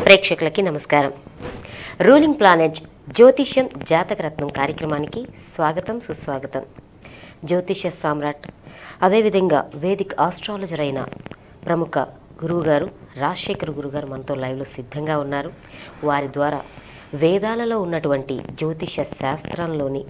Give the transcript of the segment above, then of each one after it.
ప్రేక్షకులకి నమస్కారం ruling planet జ్యోతిష్యం జాతకరత్నం కార్యక్రమానికి స్వాగతం సుస్వాగతం జ్యోతిష్య సామ్రాట్ అదేవిధంగా వేదిక్ ఆస్ట్రాలజర్ అయిన ప్రముఖ గురువుగారు రాజశేఖర్ గురుగారు మనతో లైవ్లో సిద్ధంగా ఉన్నారు వారి ద్వారా వేదాలలో ఉన్నటువంటి జ్యోతిష శాస్త్రంలోని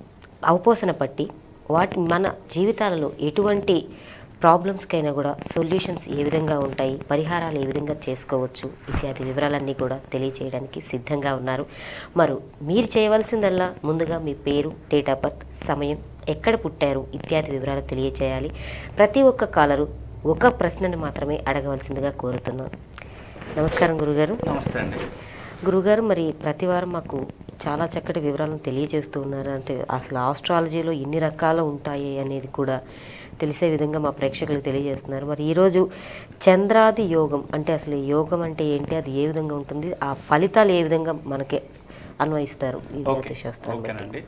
అవపోసన పట్టి వాటి మన జీవితాలలో ఎటువంటి ప్రాబ్లమ్స్కైనా కూడా సొల్యూషన్స్ ఏ విధంగా ఉంటాయి పరిహారాలు ఏ విధంగా చేసుకోవచ్చు ఇత్యాది వివరాలన్నీ కూడా తెలియజేయడానికి సిద్ధంగా ఉన్నారు మరి మీరు చేయవలసిందల్లా ముందుగా మీ పేరు డేట్ ఆఫ్ బర్త్ సమయం ఎక్కడ పుట్టారు ఇత్యాది వివరాలు తెలియజేయాలి ప్రతి ఒక్క కాలరు ఒక ప్రశ్నను మాత్రమే అడగవలసిందిగా కోరుతున్నాను నమస్కారం గురుగారు నమస్తే అండి గురుగారు మరి ప్రతి వారం మాకు చాలా చక్కటి వివరాలను తెలియజేస్తూ ఉన్నారు అంటే అసలు ఆస్ట్రాలజీలో ఎన్ని రకాలు ఉంటాయి అనేది కూడా తెలిసే విధంగా మా ప్రేక్షకులకు తెలియజేస్తున్నారు మరి ఈరోజు చంద్రాది యోగం అంటే అసలు ఈ యోగం అంటే ఏంటి అది ఏ విధంగా ఉంటుంది ఆ ఫలితాలు ఏ విధంగా మనకి అన్వయిస్తారు ఈ ఓకే జ్యోతిషాస్త్రాన్ని బట్టి. ఓకేనండి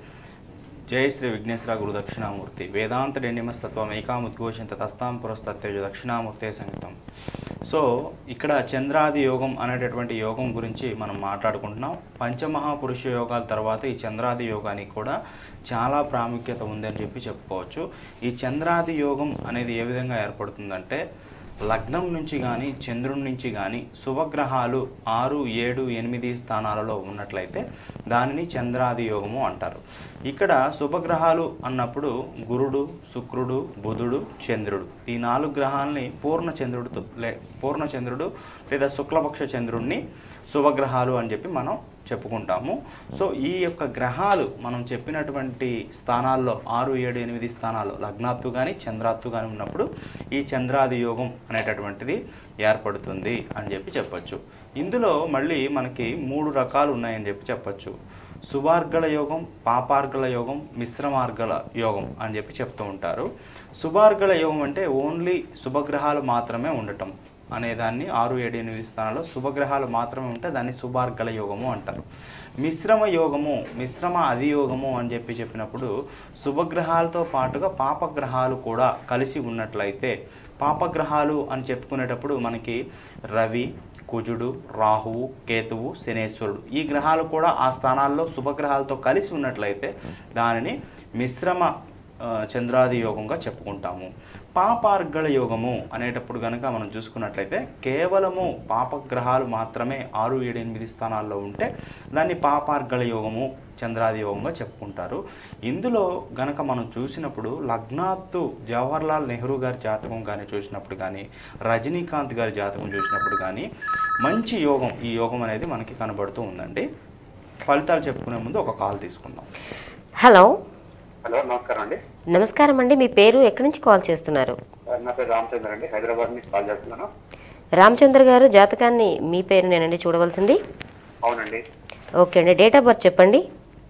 జై శ్రీ విఘ్నేశ్వర గురు దక్షిణామూర్తి వేదాంత డెన్నిమస్తత్వం ఏకాముద్ఘోషంత తస్తాం పురస్తత్యజ దక్షిణామూర్తే సంగీతం సో ఇక్కడ చంద్రాది యోగం అనేటటువంటి యోగం గురించి మనం మాట్లాడుకుంటున్నాం పంచమహాపురుష యోగాల తర్వాత ఈ చంద్రాది యోగానికి కూడా చాలా ప్రాముఖ్యత ఉందని చెప్పి చెప్పుకోవచ్చు ఈ చంద్రాది యోగం అనేది ఏ విధంగా ఏర్పడుతుందంటే లగ్నం నుంచి కానీ చంద్రుడి నుంచి కానీ శుభగ్రహాలు ఆరు ఏడు ఎనిమిది స్థానాలలో ఉన్నట్లయితే దానిని చంద్రాది యోగము అంటారు ఇక్కడ శుభగ్రహాలు అన్నప్పుడు గురుడు శుక్రుడు బుధుడు చంద్రుడు ఈ నాలుగు గ్రహాలని పూర్ణ చంద్రుడితో లే పూర్ణ చంద్రుడు లేదా శుక్లపక్ష చంద్రుడిని శుభగ్రహాలు అని చెప్పి మనం చెప్పుకుంటాము సో ఈ యొక్క గ్రహాలు మనం చెప్పినటువంటి స్థానాల్లో ఆరు ఏడు ఎనిమిది స్థానాలు లగ్నాత్తు కానీ చంద్రాత్తు కానీ ఉన్నప్పుడు ఈ చంద్రాది యోగం అనేటటువంటిది ఏర్పడుతుంది అని చెప్పి చెప్పొచ్చు ఇందులో మళ్ళీ మనకి మూడు రకాలు ఉన్నాయని చెప్పి చెప్పొచ్చు శుభార్గళ యోగం పాపార్గళ యోగం మిశ్రమార్గళ యోగం అని చెప్పి చెప్తూ ఉంటారు శుభార్గళ యోగం అంటే ఓన్లీ శుభగ్రహాలు మాత్రమే ఉండటం అనేదాన్ని ఆరు ఏడు ఎనిమిది స్థానాల్లో శుభగ్రహాలు మాత్రమే ఉంటే దాన్ని శుభార్గళ యోగము అంటారు మిశ్రమ యోగము మిశ్రమ అధియోగము అని చెప్పి చెప్పినప్పుడు శుభగ్రహాలతో పాటుగా పాపగ్రహాలు కూడా కలిసి ఉన్నట్లయితే పాపగ్రహాలు అని చెప్పుకునేటప్పుడు మనకి రవి కుజుడు రాహువు కేతువు శనేశ్వరుడు ఈ గ్రహాలు కూడా ఆ స్థానాల్లో శుభగ్రహాలతో కలిసి ఉన్నట్లయితే దానిని మిశ్రమ ఆ, చంద్రాది యోగంగా చెప్పుకుంటాము పాపార్గళ యోగము అనేటప్పుడు కనుక మనం చూసుకున్నట్లయితే కేవలము పాపగ్రహాలు మాత్రమే ఆరు ఏడు ఎనిమిది స్థానాల్లో ఉంటే దాన్ని పాపార్గళ యోగము చంద్రాది యోగంగా చెప్పుకుంటారు ఇందులో గనక మనం చూసినప్పుడు లగ్నాత్తు జవహర్లాల్ నెహ్రూ గారి జాతకం కానీ చూసినప్పుడు కానీ రజనీకాంత్ గారి జాతకం చూసినప్పుడు కానీ మంచి యోగం ఈ యోగం అనేది మనకి కనబడుతూ ఉందండి ఫలితాలు చెప్పుకునే ముందు ఒక కాల్ తీసుకుందాం హలో హలో నమస్కారం అండి నమస్కారం అండి మీ పేరు ఎక్కడి నుంచి కాల్ చేస్తున్నారు నా పేరు రామచంద్ర అండి హైదరాబాద్ నుంచి కాల్ చేస్తున్నాను రామచంద్ర గారు జాతకాన్ని మీ పేరు నేనండి చూడవలసింది అవునండి ఓకే అండి డేట్ ఆఫ్ బర్త్ చెప్పండి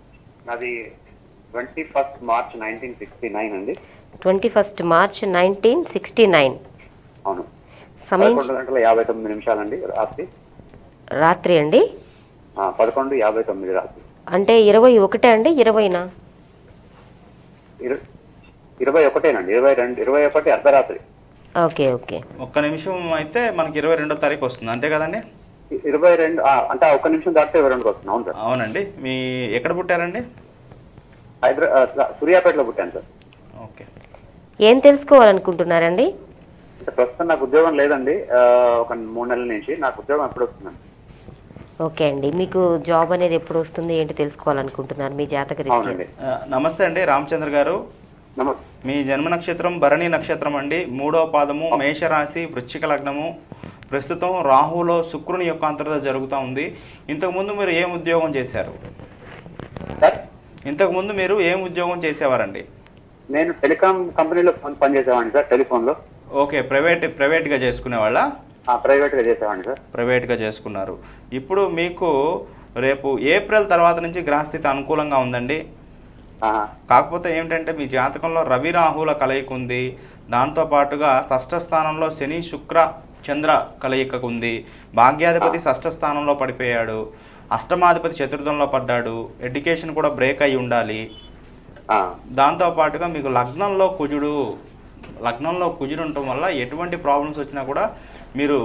నాది twenty first March nineteen sixty nine అండి twenty first March nineteen sixty nine అవును సమయం పదకొండు గంటల యాభై తొమ్మిది నిమిషాలండి రాత్రి రాత్రి అండి ఆ, పదకొండు యాభై తొమ్మిది రాత్రి అంటే ఇరవై ఒకటే అండి ఇరవైనా ఇర- ఇరవై ఒకటేనండి ఇరవై రెండు ఇరవై ఒకటి అర్ధరాత్రి ఓకే ఓకే ఒక్క నిమిషం అయితే మనకి ఇరవై రెండో తారీఖు వస్తుంది అంతే కదండి ఇ- ఇరవై రెండు ఆ, అంటే ఆ ఒక్క నిమిషం దాటితే ఇరవై రెండుకి వస్తుంది అవును సార్ అవునండి మీ ఎక్కడ పుట్టారండి హైదరా సూర్యాపేటలో పుట్టాను సార్ ఓకే ఏం తెలుసుకోవాలనుకుంటున్నారండి అంటే ప్రస్తుతం నాకు ఉద్యోగం లేదండి ఆ, ఒక మూడు నెలల నుంచి నాకు ఉద్యోగం ఎప్పుడు వస్తుందండి ఓకే అండి మీకు జాబ్ అనేది ఎప్పుడు వస్తుంది ఏంటి తెలుసుకోవాలనుకుంటున్నారు మీ జాతక రీత్యా అవునండి ఆ, నమస్తే అండి రామచంద్ర గారు నమస్తే మీ జన్మ నక్షత్రం భరణి నక్షత్రం అండి మూడో పాదము మేషరాశి వృశ్చిక లగ్నము ప్రస్తుతం రాహులో శుక్రుని యొక్క అంతర్దశ జరుగుతూ ఉంది ఇంతకుముందు మీరు ఏం ఉద్యోగం చేశారు సార్ ఇంతకుముందు మీరు ఏం ఉద్యోగం చేసేవారండి నేను టెలికాం కంపెనీలో పని పనిచేసేవాడిని సార్ టెలిఫోన్లో ఓకే ప్రైవేట్ ప్రైవేట్గా చేసుకునేవాళ్ళ ప్రైవేట్గా చేసేవాడిని సార్ ప్రైవేట్గా చేసుకున్నారు ఇప్పుడు మీకు రేపు ఏప్రిల్ తర్వాత నుంచి గ్రహస్థితి అనుకూలంగా ఉందండి ఆహా. కాకపోతే ఏమిటంటే మీ జాతకంలో రవి రాహుల కలయిక ఉంది దాంతో పాటుగా షష్ఠ స్థానంలో శని శుక్ర చంద్ర కలయిక ఉంది భాగ్యాధిపతి షష్ఠ స్థానంలో పడిపోయాడు అష్టమాధిపతి చతుర్థంలో పడ్డాడు ఎడ్యుకేషన్ కూడా బ్రేక్ అయి ఉండాలి ఆ, దాంతో పాటుగా మీకు లగ్నంలో కుజుడు లగ్నంలో కుజుడు ఉండటం వల్ల ఎటువంటి ప్రాబ్లమ్స్ వచ్చినా కూడా మీరు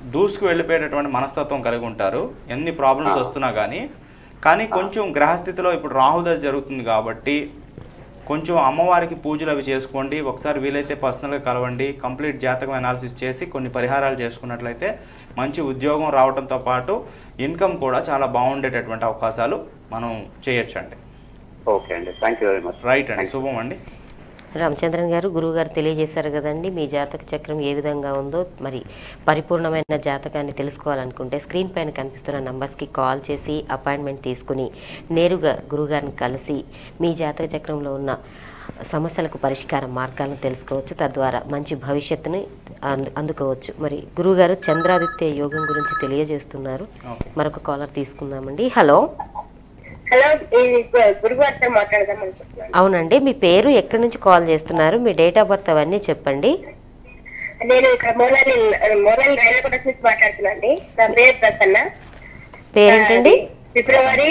దూసుకు వెళ్ళిపోయేటటువంటి మనస్తత్వం కలిగి ఉంటారు ఎన్ని ప్రాబ్లమ్స్ వస్తున్నా కానీ కానీ కొంచెం గ్రహస్థితిలో ఇప్పుడు రాహుదశ జరుగుతుంది కాబట్టి కొంచెం అమ్మవారికి పూజలు అవి చేసుకోండి ఒకసారి వీలైతే పర్సనల్గా కలవండి కంప్లీట్ జాతకం అనాలిసిస్ చేసి కొన్ని పరిహారాలు చేసుకున్నట్లయితే మంచి ఉద్యోగం రావడంతో పాటు ఇన్కమ్ కూడా చాలా బాగుండేటటువంటి అవకాశాలు మనం చేయొచ్చండి ఓకే అండి thank you very much right అండి శుభం అండి రామచంద్రన్ గారు గురువు గారు తెలియజేశారు కదండి మీ జాతక చక్రం ఏ విధంగా ఉందో మరి పరిపూర్ణమైన జాతకాన్ని తెలుసుకోవాలనుకుంటే స్క్రీన్ పైన కనిపిస్తున్న నంబర్స్కి కాల్ చేసి అపాయింట్మెంట్ తీసుకుని నేరుగా గురుగారిని కలిసి మీ జాతక చక్రంలో ఉన్న సమస్యలకు పరిష్కార మార్గాలను తెలుసుకోవచ్చు తద్వారా మంచి భవిష్యత్తుని అందు అందుకోవచ్చు మరి గురువుగారు చంద్రాదిత్య యోగం గురించి తెలియజేస్తున్నారు ఓకే మరొక కాలర్ తీసుకుందామండి హలో హలో ఇది గు- గురుగారితో మాట్లాడదాం అనుకుంటున్నాను అవునండి మీ పేరు ఎక్కడి నుంచి కాల్ చేస్తున్నారు మీ డేట్ ఆఫ్ బర్త్ అవన్నీ చెప్పండి నేను ఇక్కడ మోనాలి మోనాలి రైలగూడ నుంచి మాట్లాడుతున్నాను నా పేరు ప్రసన్న పేరేంటండి ఆ, ఫిబ్రవరి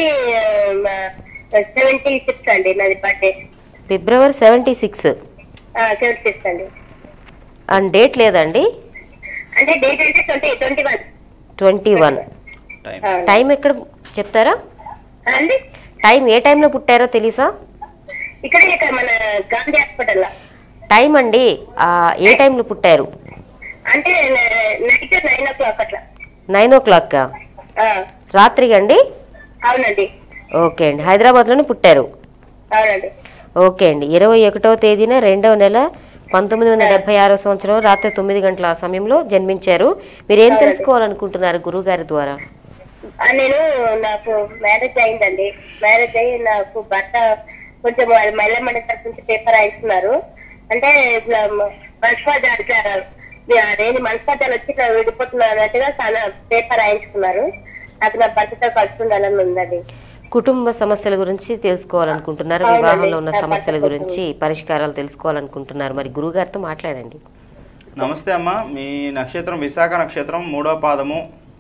సెవెంటీ సిక్స్ అండి నాది బర్త్డే ఫిబ్రవరి సెవెంటీ సిక్స్ సెవెంటీ సిక్స్ అండి అండ్ డేట్ లేదండి అంటే డేట్ అంటే twenty twenty one twenty one time time ఎక్కడ చెప్తారా అండి టైం ఏ టైంలో పుట్టారో తెలుసా ఇక్కడ ఇక్కడ మన గాంధీ హాస్పిటల్ టైం అండి ఆ, ఏ టైంలో పుట్టారు అంటే నైట్ నైన్ ఓ క్లాక్ అట్లా నైన్ ఓ క్లాక్ ఆ, రాత్రి అండి అవునండి ఓకే అండి హైదరాబాద్లోనే పుట్టారు అవునండి ఓకే అండి ఇరవై ఒకటవ తేదీన రెండవ నెల పంతొమ్మిది వందల డెబ్బై ఆరో సంవత్సరం రాత్రి తొమ్మిది గంటల ఆ సమయంలో జన్మించారు మీరు ఏం తెలుసుకోవాలనుకుంటున్నారు గురుగారి ద్వారా ఆ, నేను నాకు మ్యారేజ్ అయిందండి మ్యారేజ్ అయ్యి నాకు భర్త కొంచెం మహిళ మండలి తరఫు నుంచి పేపర్ రాయిస్తున్నారు అంటే ఇట్లా మనస్పాదాలు ఇట్లా అదేంటి మనస్పాదాలు వచ్చి ఇట్లా విడిపోతున్నారు అన్నట్టుగా చాలా పేపర్ రాయించుకున్నారు నాకు నా భర్తతో కలిసి ఉండాలని ఉందండి కుటుంబ సమస్యల గురించి తెలుసుకోవాలనుకుంటున్నారు అవునండి. వివాహంలో ఉన్న నా సమస్యల భర్త గురించి పరిష్కారాలు తెలుసుకోవాలనుకుంటున్నారు మరి గురుగారితో మాట్లాడండి నమస్తే అమ్మ మీ నక్షత్రం విశాఖ నక్షత్రం మూడో పాదము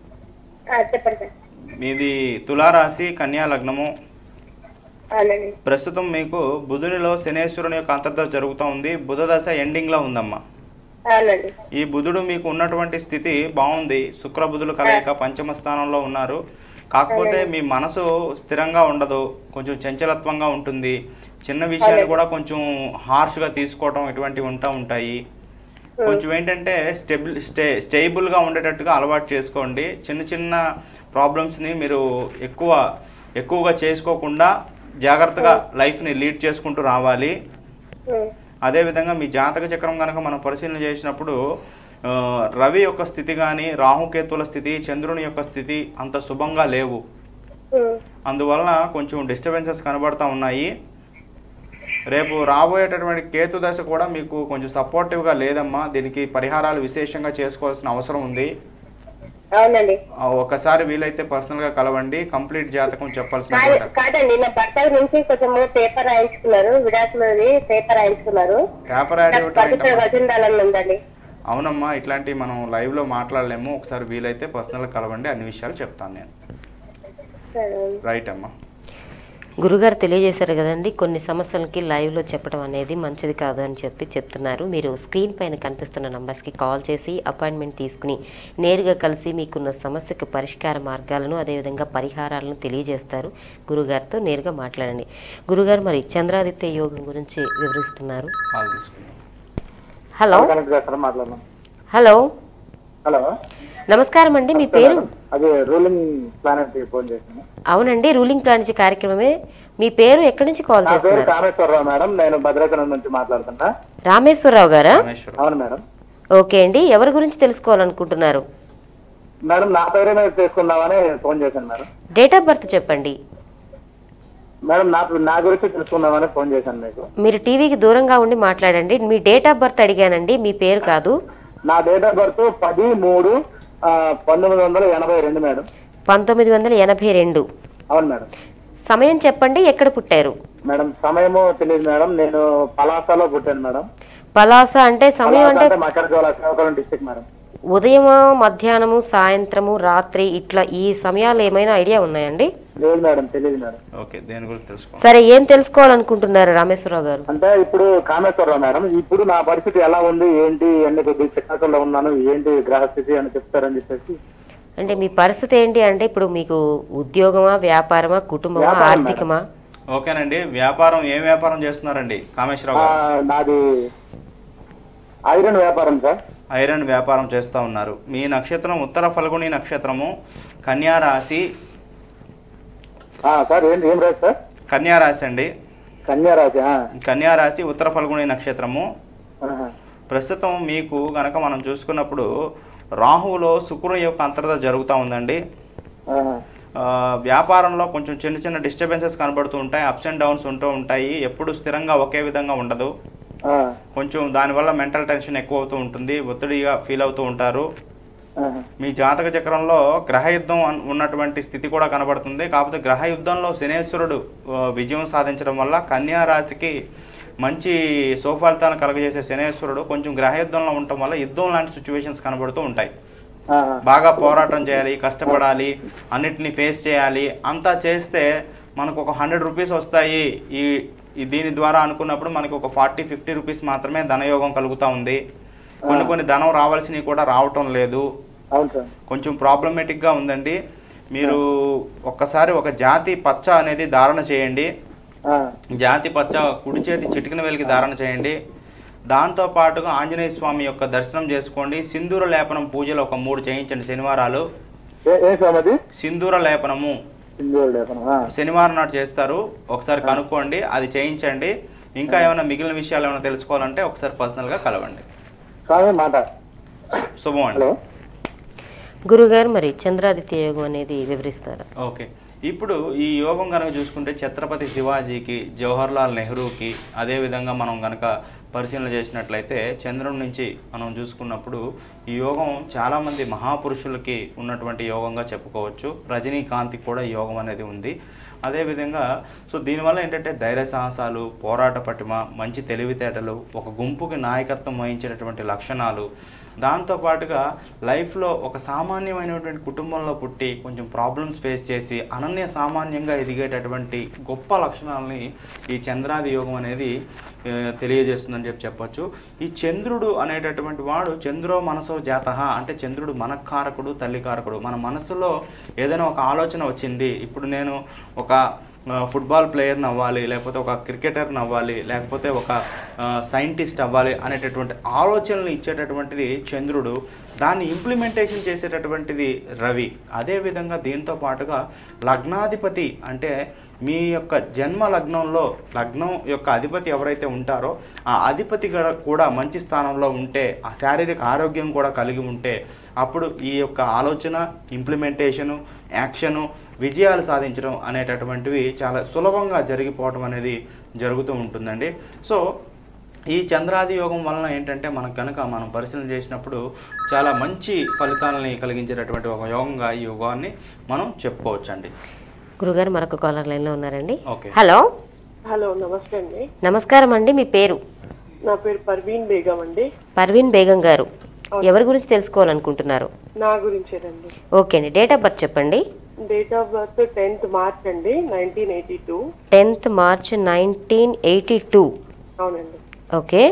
ఆ, చెప్పండి సార్ మీది తులారాశి కన్యా లగ్నము అవునండి ప్రస్తుతం మీకు బుధునిలో శనేశ్వరుని యొక్క అంతర్దశ జరుగుతూ ఉంది బుధ దశ ఎండింగ్లో ఉందమ్మా అవునండి ఈ బుధుడు మీకు ఉన్నటువంటి స్థితి బాగుంది శుక్ర బుధులు కలయిక పంచమ స్థానంలో ఉన్నారు కాకపోతే మీ మనసు స్థిరంగా ఉండదు కొంచెం చంచలత్వంగా ఉంటుంది చిన్న విషయాలు కూడా కొంచెం హార్ష్గా తీసుకోవడం ఇటువంటివి ఉంటా ఉంటాయి కొంచెం ఏంటంటే స్టెబిల్ స్టే స్టేబుల్గా ఉండేటట్టుగా అలవాటు చేసుకోండి చిన్న చిన్న ప్రాబ్లమ్స్ని మీరు ఎక్కువ ఎక్కువగా చేసుకోకుండా జాగ్రత్తగా లైఫ్ని లీడ్ చేసుకుంటూ రావాలి ఉం. అదేవిధంగా మీ జాతక చక్రం కనుక మనం పరిశీలన చేసినప్పుడు ఆ, రవి యొక్క స్థితి కానీ రాహుకేతుల స్థితి చంద్రుని యొక్క స్థితి అంత శుభంగా లేవు ఉం. అందువలన కొంచెం డిస్టర్బెన్సెస్ కనబడతా ఉన్నాయి రేపు రాబోయేటటువంటి కేతు దశ కూడా మీకు కొంచెం సపోర్టివ్గా లేదమ్మా దీనికి పరిహారాలు విశేషంగా చేసుకోవాల్సిన అవసరం ఉంది అవునండి ఆ, ఒకసారి వీలైతే పర్సనల్గా కలవండి కంప్లీట్ జాతకం చెప్పాల్సిన కాదు- కాదండి నా భర్త నుంచి కొంచెం పేపర్ రాయించుకున్నారు విడాకులది పేపర్ రాయించుకున్నారు పేపర్ యాడ్ నాకు ఇవ్వటం భర్తతో ఏంటమ్మా? కలిసి ఉండాలని ఉందండి అవునమ్మా ఇట్లాంటివి మనం లైవ్లో మాట్లాడలేము ఒకసారి వీలైతే పర్సనల్గా కలవండి అన్ని విషయాలు చెప్తాను నేను సరే. రైట్ అమ్మా గురుగారు తెలియజేశారు కదండి కొన్ని సమస్యలకి లైవ్లో చెప్పడం అనేది మంచిది కాదు అని చెప్పి చెప్తున్నారు మీరు స్క్రీన్ పైన కనిపిస్తున్న నంబర్స్కి కాల్ చేసి అపాయింట్మెంట్ తీసుకుని నేరుగా కలిసి మీకున్న సమస్యకు పరిష్కార మార్గాలను అదేవిధంగా పరిహారాలను తెలియజేస్తారు గురుగారితో నేరుగా మాట్లాడండి గురుగారు మరి చంద్రాదిత్య యోగం గురించి వివరిస్తున్నారు కాల్ తీసుకుందాం హలో కనెక్ట్ చేస్తారా మాట్లాడదాం హలో హలో నమస్కారం అండి మీ పేరు అది రూలింగ్ ప్లానెట్ ఫోన్ చేశాను అవునండి రూలింగ్ ప్లాన్ నుంచి కార్యక్రమమే మీ పేరు ఎక్కడి నుంచి కాల్ నా పేరు చేస్తున్నారు కామేశ్వరరావు మేడం నేను భద్రాచలం నుంచి మాట్లాడుతున్నా రామేశ్వరరావు గారా రామేశ్వరం అవును మేడం ఓకే అండి ఎవరి గురించి తెలుసుకోవాలనుకుంటున్నారు మేడం నా పేరే మీద చేసుకుందామని ఫోన్ చేశాను మేడం డేట్ ఆఫ్ బర్త్ చెప్పండి మేడం నా నా గురించి తెలుసుకుందామని ఫోన్ చేశాను మీకు మీరు టీవీకి దూరంగా ఉండి మాట్లాడండి మీ డేట్ ఆఫ్ బర్త్ అడిగానండి మీ పేరు కాదు నా డేట్ ఆఫ్ బర్త్ పది మూడు ఆ, పంతొమ్మిది వందల ఎనభై రెండు మేడం పంతొమ్మిది వందల ఎనభై రెండు అవును మేడం సమయం చెప్పండి ఎక్కడ పుట్టారు మేడం సమయము తెలియదు మేడం నేను పలాసలో పుట్టాను మేడం పలాస అంటే సమయం పలాస అంటే అంటే మకరజోల శ్రీకాకుళం డిస్టిక్ మేడం ఉదయమా మధ్యాహ్నము సాయంత్రము రాత్రి ఇట్లా ఈ సమయాలు ఏమైనా ఐడియా ఉన్నాయండి లేదు మేడం తెలియదు మేడం ఓకే దేని గురించి తెలుసుకో సరే ఏం తెలుసుకోవాలనుకుంటున్నారు రామేశ్వరరావు గారు అంటే ఇప్పుడు కామేశ్వరరావు మేడం ఇప్పుడు నా పరిస్థితి ఎలా ఉంది ఏంటి అన్ని కొద్దిగా చికాకుల్లో ఉన్నాను ఏంటి గ్రహస్థితి అని చెప్తారని చెప్పేసి అంటే మీ పరిస్థితి ఏంటి అంటే ఇప్పుడు మీకు ఉద్యోగమా వ్యాపారమా కుటుంబమా వ్యాపారం, ఆర్థికమా ఓకేనండి వ్యాపారం ఏం వ్యాపారం చేస్తున్నారండి కామేశ్వరరావు ఆ, గారు నాది ఐరన్ వ్యాపారం సార్ ఐరన్ వ్యాపారం చేస్తూ ఉన్నారు మీ నక్షత్రం ఉత్తర ఫల్గుని నక్షత్రము కన్యా రాశి ఆ, సార్ ఏంటి ఏం రాదు సార్ కన్యా రాశి అండి కన్యా రాశి ఆ, కన్యా రాశి ఉత్తర ఫల్గుని నక్షత్రము ఆహా. ప్రస్తుతం మీకు గనక మనం చూసుకున్నప్పుడు రాహువులో శుక్రుని యొక్క అంతర్దశ జరుగుతూ ఉందండి ఆహా. ఆ, వ్యాపారంలో కొంచెం చిన్న చిన్న డిస్టర్బెన్సెస్ కనబడుతూ ఉంటాయి అప్స్ అండ్ డౌన్స్ ఉంటూ ఉంటాయి ఎప్పుడు స్థిరంగా ఒకే విధంగా ఉండదు ఆ, కొంచెం దానివల్ల మెంటల్ టెన్షన్ ఎక్కువ అవుతూ ఉంటుంది ఒత్తిడిగా ఫీల్ అవుతూ ఉంటారు ఆహా. మీ జాతక చక్రంలో గ్రహ యుద్ధం అన్- ఉన్నటువంటి స్థితి కూడా కనబడుతుంది కాకపోతే గ్రహ యుద్ధంలో శనేశ్వరుడు ఆ, విజయం సాధించడం వల్ల కన్యా రాశికి మంచి సుఫలితాలను కలగజేసే శనేశ్వరుడు కొంచెం గ్రహ యుద్ధంలో ఉండటం వల్ల యుద్ధం లాంటి సిచ్యువేషన్స్ కనబడుతూ ఉంటాయి ఆహా. బాగా పోరాటం చేయాలి కష్టపడాలి అన్నిటిని ఫేస్ చేయాలి అంతా చేస్తే మనకు ఒక హండ్రెడ్ రూపీస్ వస్తాయి ఈ ఈ దీని ద్వారా అనుకున్నప్పుడు మనకి ఒక ఫార్టీ ఫిఫ్టీ రూపీస్ మాత్రమే ధనయోగం కలుగుతూ ఉంది కొన్ని కొన్ని ధనం రావాల్సినవి కూడా రావటం లేదు అవును సార్ కొంచెం ప్రాబ్లమేటిక్గా ఉందండి మీరు ఒక్కసారి ఒక జాతి పచ్చ అనేది ధారణ చేయండి ఆ, జాతి పచ్చ కుడి చేతి చిటికిన వేలికి ధారణ చేయండి దాంతో పాటుగా ఆంజనేయ స్వామి యొక్క దర్శనం చేసుకోండి సింధూర లేపనం పూజలు ఒక మూడు చేయించండి శనివారాలు ఏ- ఏ స్వామి అది సింధూర లేపనము సింధూరు లేపనం ఆ. శనివారం నాడు చేస్తారు ఒకసారి కనుక్కోండి అది చేయించండి ఇంకా ఏమైనా మిగిలిన విషయాలు ఏమైనా తెలుసుకోవాలంటే ఒకసారి పర్సనల్గా కలవండి స్వామి మాట శుభం అండి హలో గురుగారు మరి చంద్రాదిత్య యోగం అనేది వివరిస్తారా ఓకే ఇప్పుడు ఈ యోగం కనుక చూసుకుంటే ఛత్రపతి శివాజీకి జవహర్లాల్ నెహ్రూకి అదేవిధంగా మనం కనుక పరిశీలన చేసినట్లయితే చంద్రుడి నుంచి మనం చూసుకున్నప్పుడు ఈ యోగం చాలామంది మహాపురుషులకి ఉన్నటువంటి యోగంగా చెప్పుకోవచ్చు రజనీకాంత్కి కూడా ఈ యోగం అనేది ఉంది అదేవిధంగా సో దీనివల్ల ఏంటంటే ధైర్య సాహసాలు పోరాట పటిమ మంచి తెలివితేటలు ఒక గుంపుకి నాయకత్వం వహించేటటువంటి లక్షణాలు దాంతోపాటుగా లైఫ్లో ఒక సామాన్యమైనటువంటి కుటుంబంలో పుట్టి కొంచెం ప్రాబ్లమ్స్ ఫేస్ చేసి అనన్య సామాన్యంగా ఎదిగేటటువంటి గొప్ప లక్షణాలని ఈ చంద్రాది యోగం అనేది ఆ, తెలియజేస్తుందని చెప్పి చెప్పొచ్చు ఈ చంద్రుడు అనేటటువంటి వాడు చంద్రో మనసో జాత అంటే చంద్రుడు మనకారకుడు తల్లికారకుడు మన మనసులో ఏదైనా ఒక ఆలోచన వచ్చింది ఇప్పుడు నేను ఒక ఆ, ఫుట్బాల్ ప్లేయర్ని అవ్వాలి లేకపోతే ఒక క్రికెటర్ని అవ్వాలి లేకపోతే ఒక ఆ, సైంటిస్ట్ అవ్వాలి అనేటటువంటి ఆలోచనలు ఇచ్చేటటువంటిది చంద్రుడు దాన్ని ఇంప్లిమెంటేషన్ చేసేటటువంటిది రవి అదేవిధంగా దీంతో పాటుగా లగ్నాధిపతి అంటే మీ యొక్క జన్మ లగ్నంలో లగ్నం యొక్క అధిపతి ఎవరైతే ఉంటారో ఆ అధిపతి గడ- కూడా మంచి స్థానంలో ఉంటే ఆ శారీరక ఆరోగ్యం కూడా కలిగి ఉంటే అప్పుడు ఈ యొక్క ఆలోచన ఇంప్లిమెంటేషను యాక్షను విజయాలు సాధించడం అనేటటువంటివి చాలా సులభంగా జరిగిపోవడం అనేది జరుగుతూ ఉంటుందండి సో ఈ చంద్రాది యోగం వలన ఏంటంటే మనకు కనుక మనం పరిశీలన చేసినప్పుడు చాలా మంచి ఫలితాలని కలిగించేటటువంటి ఒక యోగంగా ఈ యోగాన్ని మనం చెప్పుకోవచ్చండి గురుగారు మరొక కాలర్ లైన్లో ఉన్నారండి ఓకే హలో హలో నమస్తే అండి నమస్కారం అండి మీ పేరు నా పేరు పర్వీన్ బేగం అండి పర్వీన్ బేగం గారు ఎవరి గురించి తెలుసుకోవాలనుకుంటున్నారు నా గురించేనండి ఓకే అండి డేట్ ఆఫ్ బర్త్ చెప్పండి date of birth tenth March అండి nineteen eighty two tenth March nineteen eighty two అవునండి ఓకే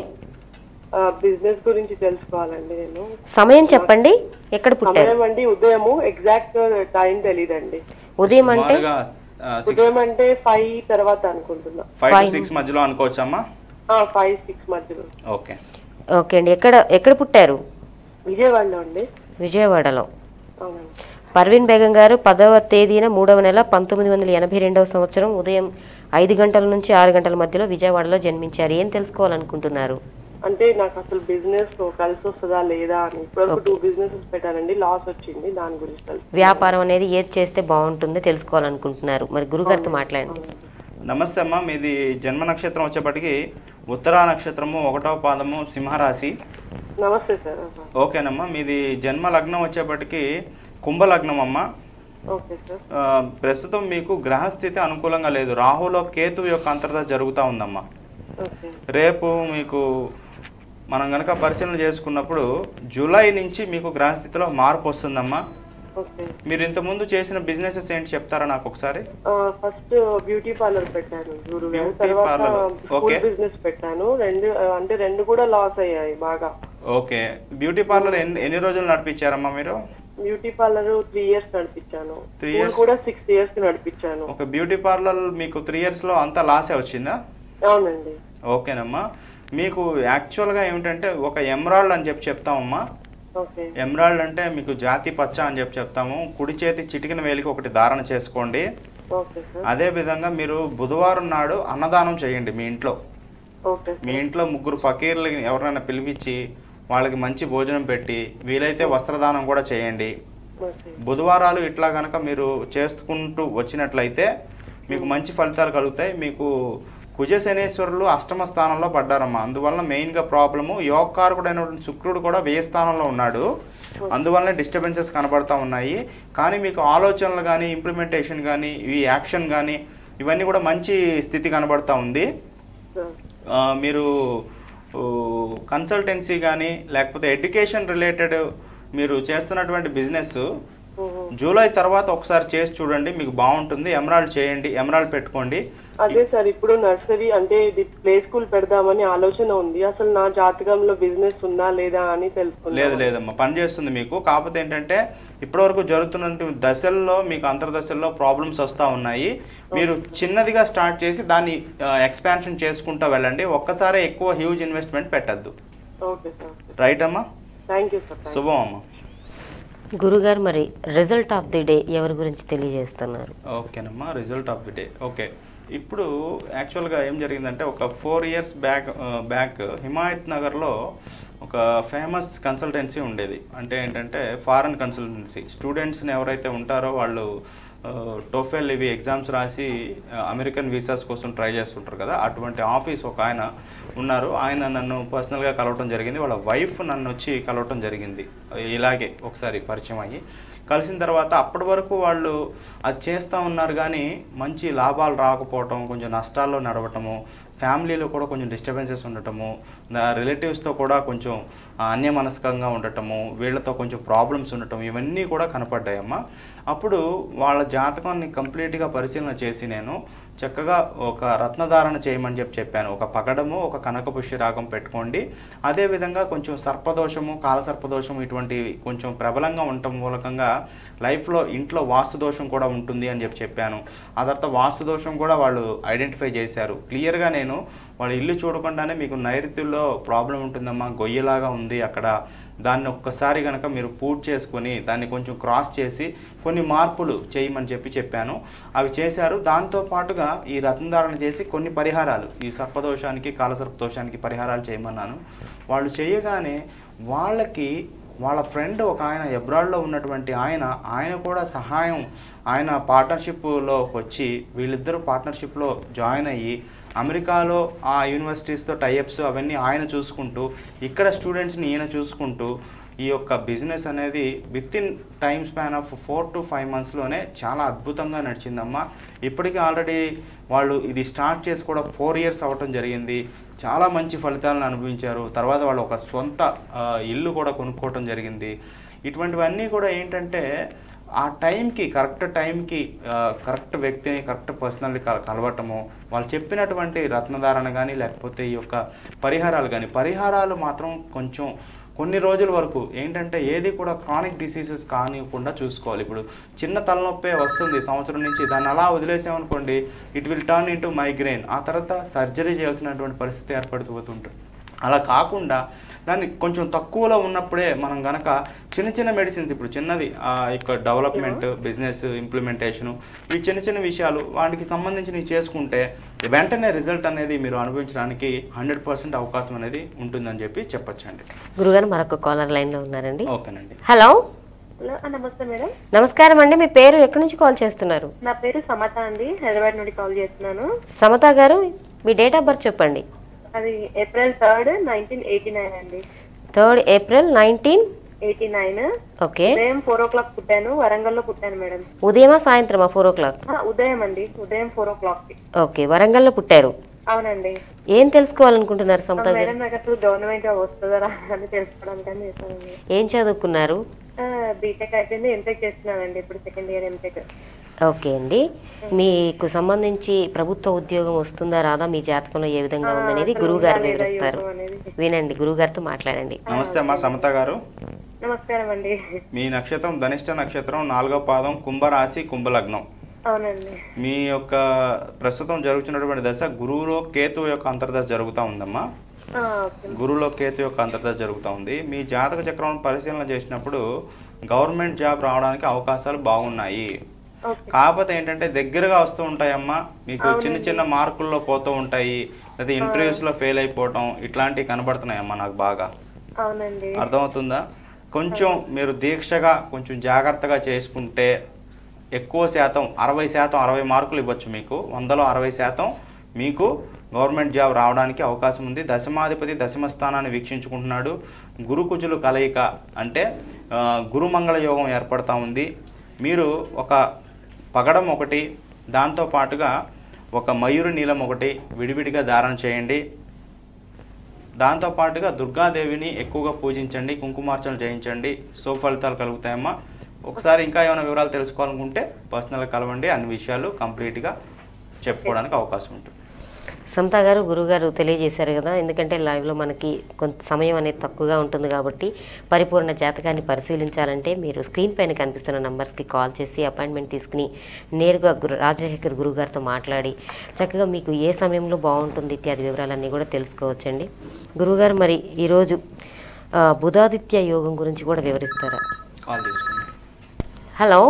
బిజినెస్ గురించి తెలుసుకోవాలండి నేను సమయం చెప్పండి ఎక్కడ పుట్టారు సమయం అండి ఉదయము ఎగ్జాక్ట్ టైం తెలీదండి ఉదయం అంటే సుమారుగా సిక్స్ ఉదయం అంటే ఫైవ్ తర్వాత అనుకుంటున్నా ఫైవ్ టు సిక్స్ మధ్యలో అనుకోవచ్చమ్మా ఫైవ్ సిక్స్ మధ్యలో ఓకే ఓకే అండి ఎక్కడ ఎక్కడ పుట్టారు విజయవాడలో అండి విజయవాడలో అవునండి పర్వీన్ బేగం గారు పదవ తేదీన మూడవ నెల పంతొమ్మిది వందల ఎనభై రెండవ సంవత్సరం ఉదయం ఐదు గంటల నుంచి ఆరు గంటల మధ్యలో విజయవాడలో జన్మించారు ఏం తెలుసుకోవాలనుకుంటున్నారు అంటే నాకు అసలు బిజినెస్ కలిసి వస్తుందా లేదా అని ఇప్పటివరకు టూ బిజినెసెస్ పెట్టానండి లాస్ వచ్చింది దాని గురించి తెలుసు వ్యాపారం అనేది ఏది చేస్తే బాగుంటుందో తెలుసుకోవాలనుకుంటున్నారు మరి గురుగారితో మాట్లాడండి నమస్తే అమ్మా మీది జన్మ నక్షత్రం వచ్చేప్పటికి ఉత్తరా నక్షత్రము ఒకటవ పాదము సింహరాశి నమస్తే సార్ ఓకేనమ్మా మీది జన్మ లగ్నం వచ్చేప్పటికి కుంభ లగ్నం అమ్మా ఓకే సార్ ఆ, ప్రస్తుతం మీకు గ్రహస్థితి అనుకూలంగా లేదు రాహులో కేతు యొక్క అంతర్దశ జరుగుతూ ఉందమ్మా ఓకే రేపు మీకు మనం కనుక పరిశీలన చేసుకున్నప్పుడు జూలై నుంచి మీకు గ్రహస్థితిలో మార్పు వస్తుందమ్మా ఓకే మీరు ఇంతకుముందు చేసిన బిజినెసెస్ ఏంటి చెప్తారా నాకు ఒకసారి ఫస్ట్ బ్యూటీ పార్లర్ పెట్టాను గురువు గారు Beauty తర్వాత parlour. Food Okay. బిజినెస్ పెట్టాను రెండు ఆ, అంటే రెండు కూడా లాస్ అయ్యాయి బాగా ఓకే బ్యూటీ పార్లర్ ఎన్ని ఎన్ని రోజులు నడిపించారమ్మా మీరు బ్యూటీ పార్లర్ త్రీ ఇయర్స్ నడిపించాను Three స్కూల్ years? కూడా సిక్స్ ఇయర్స్ నడిపించాను ఒక బ్యూటీ పార్లర్ మీకు త్రీ ఇయర్స్లో అంతా లాసే వచ్చిందా అవునండి ఓకేనమ్మా మీకు యాక్చువల్గా ఏమిటంటే ఒక ఎమరాల్డ్ అని చెప్పి చెప్తామమ్మా ఓకే ఎమరాల్డ్ అంటే మీకు జాతి పచ్చ అని చెప్పి చెప్తాము కుడి చేతి చిటికిన వేలికి ఒకటి ధారణ చేసుకోండి ఓకే సార్ అదే విధంగా మీరు బుధవారం నాడు అన్నదానం చేయండి మీ ఇంట్లో ఓకే మీ ఇంట్లో ముగ్గురు ఫకీర్లు ఎవరైనా పిలిపించి వాళ్ళకి మంచి భోజనం పెట్టి వీలైతే వస్త్రదానం కూడా చేయండి ఓకే బుధవారాలు ఇట్లా కనుక మీరు చేసుకుంటూ వచ్చినట్లయితే మీకు మంచి ఫలితాలు కలుగుతాయి మీకు కుజ శనేశ్వరులు అష్టమ స్థానంలో పడ్డారమ్మా అందువల్ల మెయిన్గా ప్రాబ్లము యోగకారకుడైనటువంటి శుక్రుడు కూడా వ్యయ స్థానంలో ఉన్నాడు అందువల్ల డిస్టర్బెన్సెస్ కనబడతా ఉన్నాయి కానీ మీకు ఆలోచనలు కానీ ఇంప్లిమెంటేషన్ కానీ ఈ యాక్షన్ కానీ ఇవన్నీ కూడా మంచి స్థితి కనబడతా ఉంది సార్ ఆ, మీరు కన్సల్టెన్సీ కానీ లేకపోతే ఎడ్యుకేషన్ రిలేటెడ్ మీరు చేస్తున్నటువంటి బిజినెస్ ఓహో. జూలై తర్వాత ఒకసారి చేసి చూడండి మీకు బాగుంటుంది ఎమరాల్డ్ చేయండి ఎమరాల్డ్ పెట్టుకోండి అదే సార్ ఇప్పుడు నర్సరీ అంటే ఇది ప్లే స్కూల్ పెడదామని ఆలోచన ఉంది అసలు నా జాతకంలో బిజినెస్ ఉందా లేదా అని లేదు తెలుసుకున్నాను లేదమ్మా పని చేస్తుంది మీకు కాకపోతే ఏంటంటే ఇప్పటివరకు జరుగుతున్న దశల్లో మీకు అంతర్దశల్లో ప్రాబ్లమ్స్ వస్తూ ఉన్నాయి మీరు చిన్నదిగా స్టార్ట్ చేసి దాన్ని ఎక్స్పాన్షన్ చేసుకుంటూ వెళ్ళండి ఒక్కసారి ఎక్కువ హ్యూజ్ ఇన్వెస్ట్మెంట్ పెట్టద్దు ఓకే సార్ రైట్ అమ్మా థ్యాంక్ యూ సార్ శుభం అమ్మా గురుగారు మరి రిజల్ట్ ఆఫ్ ది డే ఎవరి గురించి తెలియజేస్తున్నారు ఓకేనమ్మా result of the day okay ఇప్పుడు యాక్చువల్గా ఏం జరిగిందంటే ఒక ఫోర్ ఇయర్స్ బ్యాక్ బ్యాక్ హిమాయత్ నగర్లో ఒక ఫేమస్ కన్సల్టెన్సీ ఉండేది అంటే ఏంటంటే ఫారెన్ కన్సల్టెన్సీ స్టూడెంట్స్ని ఎవరైతే ఉంటారో వాళ్ళు టోఫెల్ ఇవి ఎగ్జామ్స్ రాసి ఆ, అమెరికన్ వీసాస్ కోసం ట్రై చేస్తుంటారు కదా అటువంటి ఆఫీస్ ఒక ఆయన ఉన్నారు ఆయన నన్ను పర్సనల్గా కలవటం జరిగింది వాళ్ళ వైఫ్ నన్ను వచ్చి కలవటం జరిగింది ఇలాగే ఒకసారి పరిచయం అయ్యి కలిసిన తర్వాత అప్పటి వరకు వాళ్ళు అది చేస్తూ ఉన్నారు కానీ మంచి లాభాలు రాకపోవటం కొంచెం నష్టాల్లో నడవటము ఫ్యామిలీలో కూడా కొంచెం డిస్టర్బెన్సెస్ ఉండటము నా రిలేటివ్స్తో కూడా కొంచెం ఆ, అన్యమనస్కంగా ఉండటము వీళ్ళతో కొంచెం ప్రాబ్లమ్స్ ఉండటం ఇవన్నీ కూడా కనపడ్డాయమ్మా అప్పుడు వాళ్ళ జాతకాన్ని కంప్లీట్గా పరిశీలన చేసి నేను చక్కగా ఒక రత్నధారణ చేయమని చెప్పి చెప్పాను ఒక పగడము ఒక కనకపుష్య రాగం పెట్టుకోండి అదేవిధంగా కొంచెం సర్పదోషము కాలసర్పదోషము ఇటువంటివి కొంచెం ప్రబలంగా ఉండటం మూలకంగా లైఫ్లో ఇంట్లో వాస్తు దోషం కూడా ఉంటుంది అని చెప్పి చెప్పాను ఆ తర్వాత వాస్తు దోషం కూడా వాళ్ళు ఐడెంటిఫై చేశారు క్లియర్గా నేను వాళ్ళ ఇల్లు చూడకుండానే మీకు నైరుతిలో ప్రాబ్లం ఉంటుందమ్మా గొయ్యలాగా ఉంది అక్కడ దాన్ని ఒక్కసారి కనుక మీరు పూర్తి చేసుకొని దాన్ని కొంచెం క్రాస్ చేసి కొన్ని మార్పులు చేయమని చెప్పి చెప్పాను అవి చేశారు దాంతో పాటుగా ఈ రత్నధారణ చేసి కొన్ని పరిహారాలు ఈ సర్పదోషానికి కాలసర్పదోషానికి పరిహారాలు చేయమన్నాను వాళ్ళు చేయగానే వాళ్ళకి వాళ్ళ ఫ్రెండ్ ఒక ఆయన ఎబ్రాడ్లో ఉన్నటువంటి ఆయన ఆయన కూడా సహాయం ఆయన పార్ట్నర్షిప్లో వచ్చి వీళ్ళిద్దరూ పార్ట్నర్షిప్లో జాయిన్ అయ్యి అమెరికాలో ఆ యూనివర్సిటీస్తో టైఅప్స్ అవన్నీ ఆయన చూసుకుంటూ ఇక్కడ స్టూడెంట్స్ని ఈయన చూసుకుంటూ ఈ యొక్క బిజినెస్ అనేది within time span of four to five మంత్స్లోనే చాలా అద్భుతంగా నడిచిందమ్మా ఇప్పటికీ ఆల్రెడీ వాళ్ళు ఇది స్టార్ట్ చేసి కూడా ఫోర్ ఇయర్స్ అవ్వటం జరిగింది చాలా మంచి ఫలితాలను అనుభవించారు తర్వాత వాళ్ళు ఒక సొంత ఆ, ఇల్లు కూడా కొనుక్కోవటం జరిగింది ఇటువంటివన్నీ కూడా ఏంటంటే ఆ టైంకి కరెక్ట్ టైంకి కరెక్ట్ వ్యక్తిని కరెక్ట్ పర్సనల్ని కలవటము వాళ్ళు చెప్పినటువంటి రత్నధారణ కానీ లేకపోతే ఈ యొక్క పరిహారాలు కానీ పరిహారాలు మాత్రం కొంచెం కొన్ని రోజుల వరకు ఏంటంటే ఏది కూడా క్రానిక్ డిసీజెస్ కానివ్వకుండా చూసుకోవాలి ఇప్పుడు చిన్న తలనొప్పే వస్తుంది సంవత్సరం నుంచి దాన్ని అలా వదిలేసామనుకోండి it will turn into migraine ఆ తర్వాత సర్జరీ చేయాల్సినటువంటి పరిస్థితి ఏర్పడిపోతుంటుంది అలా కాకుండా దాన్ని కొంచెం తక్కువలో ఉన్నప్పుడే మనం గనక చిన్న చిన్న మెడిసిన్స్ ఇప్పుడు చిన్నది ఆ యొక్క డెవలప్మెంట్ బిజినెస్ ఇంప్లిమెంటేషను ఈ చిన్న చిన్న విషయాలు వాటికి సంబంధించినవి చేసుకుంటే వెంటనే రిజల్ట్ అనేది మీరు అనుభవించడానికి హండ్రెడ్ పర్సెంట్ అవకాశం అనేది ఉంటుందని చెప్పి చెప్పొచ్చండి గురుగారు మరొక కాలర్ లైన్లో ఉన్నారండి ఓకేనండి హలో హలో ఆ, నమస్తే మేడం నమస్కారం అండి మీ పేరు ఎక్కడి నుంచి కాల్ చేస్తున్నారు నా పేరు సమత అండి హైదరాబాద్ నుండి కాల్ చేస్తున్నాను సమత గారు మీ డేట్ ఆఫ్ బర్త్ చెప్పండి అది April third nineteen eighty nine అండి third April nineteen eighty nine okay ఉదయం ఫోర్ ఓ క్లాక్ పుట్టాను వరంగల్లో పుట్టాను మేడం ఉదయమా సాయంత్రమా ఫోర్ ఓ క్లాక్ ఆ, ఉదయం అండి ఉదయం ఫోర్ ఓ క్లాక్ కి ఓకే వరంగల్లో పుట్టారు అవునండి ఏం తెలుసుకోవాలనుకుంటున్నారు ఆ, సమత గారు మేడం నాకు అసలు గవర్నమెంట్ జాబ్ వస్తుందా రాదా అని తెలుసుకోవడానికి చేశానండి ఏం చదువుకున్నారు బీటెక్ అయిపోయింది ఎంటెక్ చేస్తున్నానండి ఇప్పుడు సెకండ్ ఇయర్ ఎంటెక్ ఓకే అండి మీకు సంబంధించి ప్రభుత్వ ఉద్యోగం వస్తుందా రాదా మీ జాతకంలో ఏ విధంగా ఉందనేది అసలు గురువు గారు ఉందా లేదా వివరిస్తారు యోగం అనేది. వినండి గురువు గారితో మాట్లాడండి నమస్తే అమ్మా సమత గారు నమస్కారం అండి మీ నక్షత్రం ధనిష్ట నక్షత్రం నాలుగో పాదం కుంభరాశి కుంభలగ్నం అవునండి మీ యొక్క ప్రస్తుతం జరుగుతున్నటువంటి దశ గురువులో కేతు యొక్క అంతర్దశ జరుగుతూ ఉందమ్మా ఆ, ఓకే గురువులో కేతు యొక్క అంతర్దశ జరుగుతూ ఉంది మీ జాతక చక్రం పరిశీలన చేసినప్పుడు గవర్నమెంట్ జాబ్ రావడానికి అవకాశాలు బాగున్నాయి ఓకే కాకపోతే ఏంటంటే దగ్గరగా వస్తూ ఉంటాయమ్మా మీకు చిన్న చిన్న మార్కుల్లో పోతూ ఉంటాయి లేదా ఇంటర్వ్యూస్లో ఫెయిల్ అయిపోవటం ఇట్లాంటివి కనబడుతున్నాయమ్మా నాకు బాగా అవునండి అర్థమవుతుందా కొంచెం మీరు దీక్షగా కొంచెం జాగ్రత్తగా చేసుకుంటే ఎక్కువ శాతం అరవై శాతం అరవై మార్కులు ఇవ్వచ్చు మీకు వందలో అరవై శాతం మీకు గవర్నమెంట్ జాబ్ రావడానికి అవకాశం ఉంది దశమాధిపతి దశమ స్థానాన్ని వీక్షించుకుంటున్నాడు గురుకుజులు కలయిక అంటే ఆ, గురుమంగళ యోగం ఏర్పడతా ఉంది మీరు ఒక పగడం ఒకటి దాంతో పాటుగా ఒక మయూరు నీలం ఒకటి విడివిడిగా ధారణ చేయండి దాంతో పాటుగా దుర్గాదేవిని ఎక్కువగా పూజించండి కుంకుమార్చన చేయించండి సో ఫలితాలు కలుగుతాయమ్మా ఒకసారి ఇంకా ఏమైనా వివరాలు తెలుసుకోవాలనుకుంటే పర్సనల్గా కలవండి అన్ని విషయాలు కంప్లీట్గా చెప్పుకోవడానికి అవకాశం ఉంటుంది సమత గారు గురుగారు తెలియజేశారు కదా ఎందుకంటే లైవ్లో మనకి కొంత సమయం అనేది తక్కువగా ఉంటుంది కాబట్టి పరిపూర్ణ జాతకాన్ని పరిశీలించాలంటే మీరు స్క్రీన్ పైన కనిపిస్తున్న నంబర్స్కి కాల్ చేసి అపాయింట్మెంట్ తీసుకుని నేరుగా గురు రాజశేఖర్ గురుగారితో మాట్లాడి చక్కగా మీకు ఏ సమయంలో బాగుంటుంది ఇత్యాది వివరాలన్నీ కూడా తెలుసుకోవచ్చండి గురుగారు మరి ఈరోజు ఆ, బుధాదిత్య యోగం గురించి కూడా వివరిస్తారా కాల్ తీసుకోండి హలో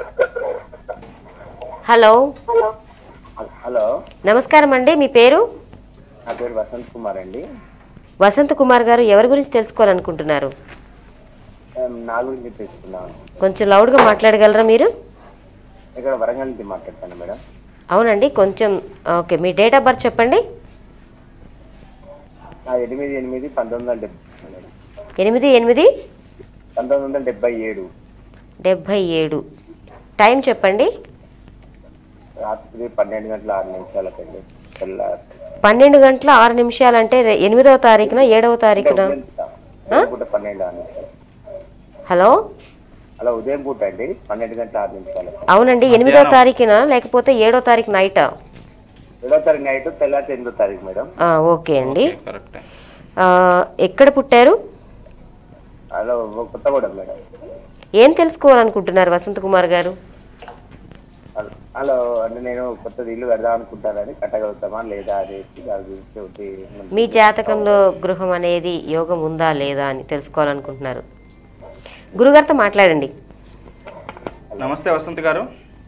హలో హలో నమస్కారం అండి మీ పేరు నా పేరు వసంత్ కుమార్ అండి వసంత్ కుమార్ గారు ఎవరి గురించి తెలుసుకోవాలనుకుంటున్నారు నేను నా గురించి తెలుసుకున్నాను కొంచెం లౌడ్గా మాట్లాడగలరా మీరు ఇక్కడ వరంగల్ నుంచి మాట్లాడతాను మేడం అవునండి కొంచెం ఓకే మీ డేట్ ఆఫ్ బర్త్ చెప్పండి నా ఎనిమిది ఎనిమిది పంతొమ్మిది వందల డెబ్బై మేడం ఎనిమిది ఎనిమిది పంతొమ్మిది వందల డెబ్బై ఏడు డెబ్భై ఏడు టైం చెప్పండి రాత్రి పన్నెండు గంటల ఆరు నిమిషాలకండి తెల్లారి పన్నెండు గంటల ఆరు నిమిషాలంటే రే- ఎనిమిదవ తారీఖున ఏడవ తారీఖున ఉదయం పూట. ఉదయం పూట పన్నెండు ఆరు నిమిషాలు హలో అలా ఉదయం పూట అండి పన్నెండు గంటల ఆరు నిమిషాలకు అవునండి ఎనిమిదవ తారీఖున లేకపోతే ఏడో తారీఖు నైటా ఏడో తారీఖు నైట్ తెల్లారి ఎనిమిదో తారీఖు మేడం ఆ, ఓకే అండి కరెక్టే ఆ, ఎక్కడ పుట్టారు హలో కొత్తగూడెం మేడం ఏం తెలుసుకోవాలనుకుంటున్నారు వసంత్ కుమార్ గారు హలో- హలో అంటే నేను కొత్తది ఇల్లు పెడదాం అనుకుంటానని కట్టగలుగుతామా లేదా అనేది దాని గురించి ఒకటి మీ జాతకంలో గృహం అనేది యోగం ఉందా లేదా అని తెలుసుకోవాలనుకుంటున్నారు గురుగారితో మాట్లాడండి నమస్తే వసంత్ గారు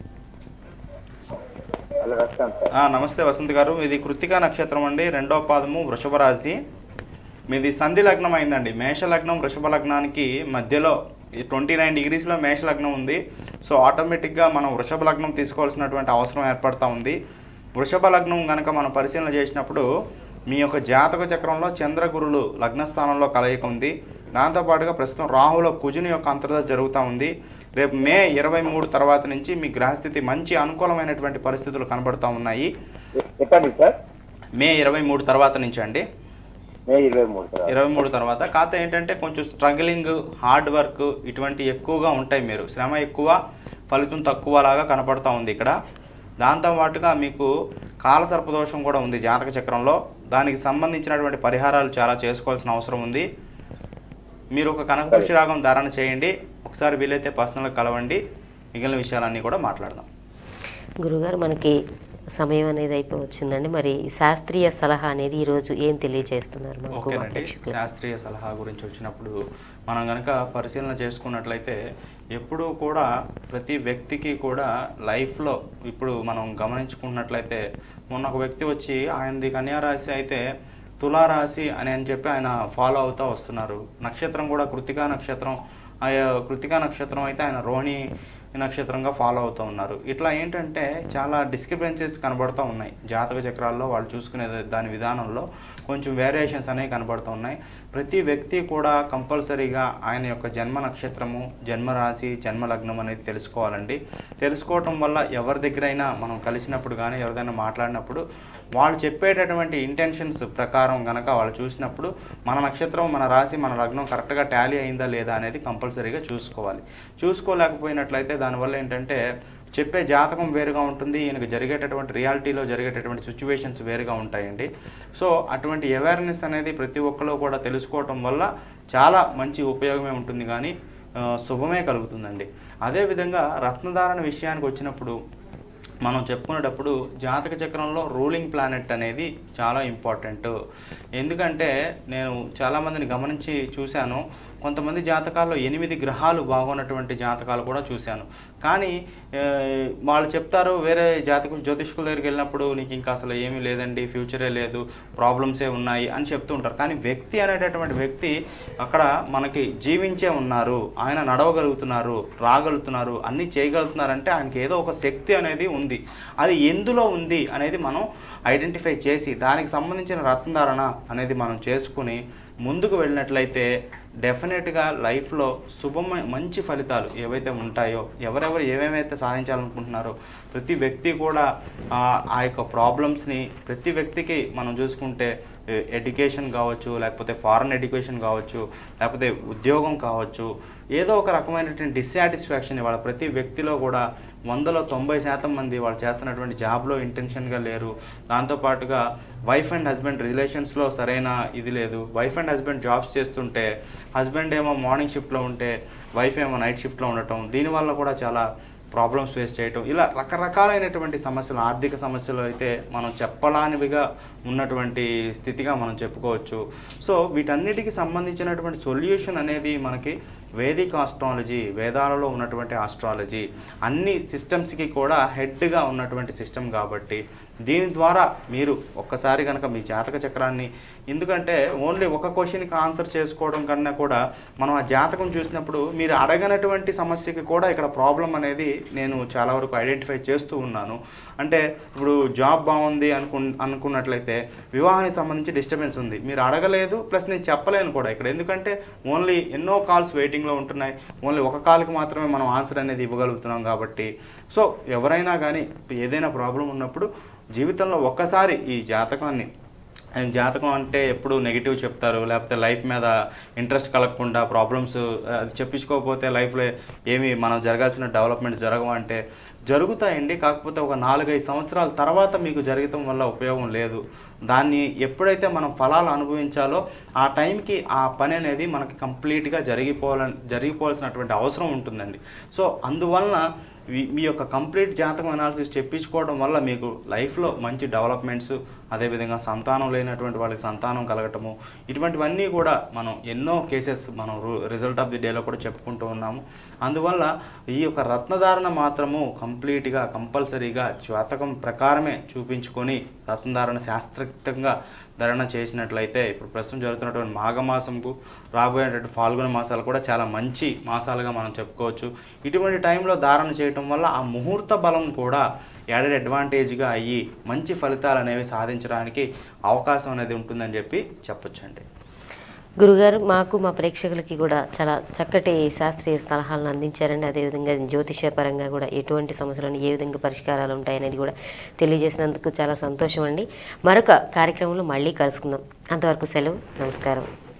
అలా వస్తాను సార్ ఆ, నమస్తే వసంత్ గారు ఇది కృతికా నక్షత్రం అండి రెండో పాదము వృషభ రాశి మీది సంధి లగ్నం అయిందండి మేష లగ్నం వృషభ లగ్నానికి మధ్యలో ట్వంటీ నైన్ డిగ్రీస్లో మేష లగ్నం ఉంది సో ఆటోమేటిక్గా మనం వృషభ లగ్నం తీసుకోవాల్సినటువంటి అవసరం ఏర్పడతా ఉంది వృషభ లగ్నం కనుక మనం పరిశీలన చేసినప్పుడు మీ యొక్క జాతక చక్రంలో చంద్రగురులు లగ్న స్థానంలో కలయిక ఉంది దాంతోపాటుగా ప్రస్తుతం రాహుల కుజుని యొక్క అంతర్దశ జరుగుతూ ఉంది రేపు మే ఇరవై మూడు తర్వాత నుంచి మీ గ్రహస్థితి మంచి అనుకూలమైనటువంటి పరిస్థితులు కనబడుతూ ఉన్నాయి చెప్పండి సార్ మే ఇరవై మూడు తర్వాత నుంచి అండి మే ఇరవై మూడు సార్ ఇరవై మూడు తర్వాత కాకపోతే ఏంటంటే కొంచెం స్ట్రగ్లింగ్ హార్డ్ వర్క్ ఇటువంటి ఎక్కువగా ఉంటాయి మీరు శ్రమ ఎక్కువ ఫలితం తక్కువ లాగా కనపడతా ఉంది ఇక్కడ దాంతో పాటుగా మీకు కాలసర్పదోషం కూడా ఉంది జాతక చక్రంలో దానికి సంబంధించినటువంటి పరిహారాలు చాలా చేసుకోవాల్సిన అవసరం ఉంది మీరు ఒక కనకపుష్టి రాగం ధారణ చేయండి ఒకసారి వీలైతే పర్సనల్గా కలవండి మిగిలిన విషయాలన్నీ కూడా మాట్లాడదాం గురుగారు మనకి సమయం అనేది అయిపోయి వచ్చిందండి మరి శాస్త్రీయ సలహా అనేది ఈరోజు ఏం తెలియజేస్తున్నారు మనకు మా ఓకేనండి ప్రేక్షకులకు? శాస్త్రీయ సలహా గురించి వచ్చినప్పుడు మనం కనుక పరిశీలన చేసుకున్నట్లయితే ఎప్పుడూ కూడా ప్రతి వ్యక్తికి కూడా లైఫ్లో ఇప్పుడు మనం గమనించుకున్నట్లయితే మొన్న ఒక వ్యక్తి వచ్చి ఆయనది కన్యా రాశి అయితే తులారాశి అని అని చెప్పి ఆయన ఫాలో అవుతూ వస్తున్నారు నక్షత్రం కూడా కృతికా నక్షత్రం ఆ కృతికా నక్షత్రం అయితే ఆయన రోహిణి నక్షత్రంగా ఫాలో అవుతూ ఉన్నారు ఇట్లా ఏంటంటే చాలా డిస్క్రిపెన్సీస్ కనబడుతూ ఉన్నాయి జాతక చక్రాల్లో వాళ్ళు చూసుకునే దాని విధానంలో కొంచెం వేరియేషన్స్ అనేవి కనబడుతూ ఉన్నాయి ప్రతి వ్యక్తి కూడా కంపల్సరీగా ఆయన యొక్క జన్మ నక్షత్రము జన్మరాశి జన్మ లగ్నం అనేది తెలుసుకోవాలండి తెలుసుకోవటం వల్ల ఎవరి దగ్గరైనా మనం కలిసినప్పుడు కానీ ఎవరిదైనా మాట్లాడినప్పుడు వాళ్ళు చెప్పేటటువంటి ఇంటెన్షన్స్ ప్రకారం గనక వాళ్ళు చూసినప్పుడు మన నక్షత్రం మన రాశి మన లగ్నం కరెక్ట్గా టాలీ అయిందా లేదా అనేది కంపల్సరీగా చూసుకోవాలి చూసుకోలేకపోయినట్లయితే దానివల్ల ఏంటంటే చెప్పే జాతకం వేరుగా ఉంటుంది ఈయనకు జరిగేటటువంటి రియాలిటీలో జరిగేటటువంటి సిచ్యువేషన్స్ వేరుగా ఉంటాయండి సో అటువంటి అవేర్నెస్ అనేది ప్రతి ఒక్కరు కూడా తెలుసుకోవటం వల్ల చాలా మంచి ఉపయోగమే ఉంటుంది కానీ ఆ, శుభమే కలుగుతుందండి అదేవిధంగా రత్నధారణ విషయానికి వచ్చినప్పుడు మనం చెప్పుకునేటప్పుడు జాతక చక్రంలో రూలింగ్ ప్లానెట్ అనేది చాలా ఇంపార్టెంట్ ఎందుకంటే నేను చాలామందిని గమనించి చూశాను కొంతమంది జాతకాల్లో ఎనిమిది గ్రహాలు బాగున్నటువంటి జాతకాలు కూడా చూశాను కానీ ఆ, వాళ్ళు చెప్తారు వేరే జాతక జ్యోతిష్కుల దగ్గరికి వెళ్ళినప్పుడు నీకు ఇంకా అసలు ఏమీ లేదండి ఫ్యూచరే లేదు ప్రాబ్లమ్సే ఉన్నాయి అని చెప్తూ ఉంటారు కానీ వ్యక్తి అనేటటువంటి వ్యక్తి అక్కడ మనకి జీవించే ఉన్నారు ఆయన నడవగలుగుతున్నారు రాగలుగుతున్నారు అన్నీ చేయగలుగుతున్నారంటే ఆయనకి ఏదో ఒక శక్తి అనేది ఉంది అది ఎందులో ఉంది అనేది మనం ఐడెంటిఫై చేసి దానికి సంబంధించిన రత్నధారణ అనేది మనం చేసుకుని ముందుకు వెళ్ళినట్లయితే డెఫినెట్గా లైఫ్లో శుభమైన మంచి ఫలితాలు ఏవైతే ఉంటాయో ఎవరెవరు ఏమేమైతే సాధించాలనుకుంటున్నారో ప్రతి వ్యక్తి కూడా ఆ ఆ యొక్క ప్రాబ్లమ్స్ని ప్రతి వ్యక్తికి మనం చూసుకుంటే ఎడ్యుకేషన్ కావచ్చు లేకపోతే ఫారెన్ ఎడ్యుకేషన్ కావచ్చు లేకపోతే ఉద్యోగం కావచ్చు ఏదో ఒక రకమైనటువంటి డిస్సాటిస్ఫాక్షన్ ఇవాళ ప్రతి వ్యక్తిలో కూడా వందలో తొంభై శాతం మంది వాళ్ళు చేస్తున్నటువంటి జాబ్లో ఇంటెన్షన్గా లేరు దాంతోపాటుగా వైఫ్ అండ్ హస్బెండ్ రిలేషన్స్లో సరైన ఇది లేదు వైఫ్ అండ్ హస్బెండ్ జాబ్స్ చేస్తుంటే హస్బెండ్ ఏమో మార్నింగ్ షిఫ్ట్లో ఉంటే వైఫ్ ఏమో నైట్ షిఫ్ట్లో ఉండటం దీనివల్ల కూడా చాలా ప్రాబ్లమ్స్ ఫేస్ చేయటం ఇలా రకరకాలైనటువంటి సమస్యలు ఆర్థిక సమస్యలు అయితే మనం చెప్పలానివిగా ఉన్నటువంటి స్థితిగా మనం చెప్పుకోవచ్చు సో వీటన్నిటికి సంబంధించినటువంటి సొల్యూషన్ అనేది మనకి వేదిక్ ఆస్ట్రాలజీ వేదాలలో ఉన్నటువంటి ఆస్ట్రాలజీ అన్ని సిస్టమ్స్కి కూడా హెడ్గా ఉన్నటువంటి సిస్టమ్ కాబట్టి దీని ద్వారా మీరు ఒక్కసారి కనుక మీ జాతక చక్రాన్ని ఎందుకంటే ఓన్లీ ఒక క్వశ్చన్కి ఆన్సర్ చేసుకోవడం కన్నా కూడా మనం ఆ జాతకం చూసినప్పుడు మీరు అడగనటువంటి సమస్యకి కూడా ఇక్కడ ప్రాబ్లం అనేది నేను చాలా వరకు ఐడెంటిఫై చేస్తూ ఉన్నాను అంటే ఇప్పుడు జాబ్ బాగుంది అనుకు అనుకున్నట్లయితే వివాహానికి సంబంధించి డిస్టర్బెన్స్ ఉంది మీరు అడగలేదు ప్లస్ నేను చెప్పలేను కూడా ఇక్కడ ఎందుకంటే ఓన్లీ ఎన్నో కాల్స్ వెయిటింగ్లో ఉంటున్నాయి ఓన్లీ ఒక కాల్కి మాత్రమే మనం ఆన్సర్ అనేది ఇవ్వగలుగుతున్నాం కాబట్టి సో ఎవరైనా కానీ ఏదైనా ప్రాబ్లం ఉన్నప్పుడు జీవితంలో ఒక్కసారి ఈ జాతకాన్ని ఆయన జాతకం అంటే ఎప్పుడు నెగిటివ్ చెప్తారు లేకపోతే లైఫ్ మీద ఇంట్రెస్ట్ కలగకుండా ప్రాబ్లమ్స్ అది చెప్పించుకోకపోతే లైఫ్లో ఏమి మనం జరగాల్సిన డెవలప్మెంట్ జరగవు అంటే జరుగుతాయండి కాకపోతే ఒక నాలుగైదు సంవత్సరాల తర్వాత మీకు జరగటం వల్ల ఉపయోగం లేదు దాన్ని ఎప్పుడైతే మనం ఫలాలు అనుభవించాలో ఆ టైంకి ఆ పని అనేది మనకి కంప్లీట్గా జరిగిపోవాలని జరిగిపోవాల్సినటువంటి అవసరం ఉంటుందండి సో అందువలన మీ- మీ యొక్క కంప్లీట్ జాతకం అనాలిసిస్ చెప్పించుకోవడం వల్ల మీకు లైఫ్లో మంచి డెవలప్మెంట్స్ అదేవిధంగా సంతానం లేనటువంటి వాళ్ళకి సంతానం కలగటము ఇటువంటివన్నీ కూడా మనం ఎన్నో కేసెస్ మనం రిజల్ట్ ఆఫ్ ది డేలో కూడా చెప్పుకుంటూ ఉన్నాము అందువల్ల ఈ యొక్క రత్నధారణ మాత్రము కంప్లీట్గా కంపల్సరీగా జాతకం ప్రకారమే చూపించుకొని రత్నధారణ శాస్త్రయుక్తంగా ధరణ చేసినట్లయితే ఇప్పుడు ప్రస్తుతం జరుగుతున్నటువంటి మాఘమాసంకు రాబోయేటువంటి ఫాల్గుణ మాసాలు కూడా చాలా మంచి మాసాలుగా మనం చెప్పుకోవచ్చు ఇటువంటి టైంలో ధారణ చేయటం వల్ల ఆ ముహూర్త బలం కూడా యాడెడ్ అడ్వాంటేజ్గా అయ్యి మంచి ఫలితాలు అనేవి సాధించడానికి అవకాశం అనేది ఉంటుందని చెప్పి చెప్పొచ్చండి గురుగారు మాకు మా ప్రేక్షకులకి కూడా చాలా చక్కటి శాస్త్రీయ సలహాలను అందించారండి అదేవిధంగా జ్యోతిష పరంగా కూడా ఎటువంటి సమస్యలను ఏ విధంగా పరిష్కారాలు ఉంటాయనేది కూడా తెలియజేసినందుకు చాలా సంతోషం అండి మరొక కార్యక్రమంలో మళ్ళీ కలుసుకుందాం అంతవరకు సెలవు నమస్కారం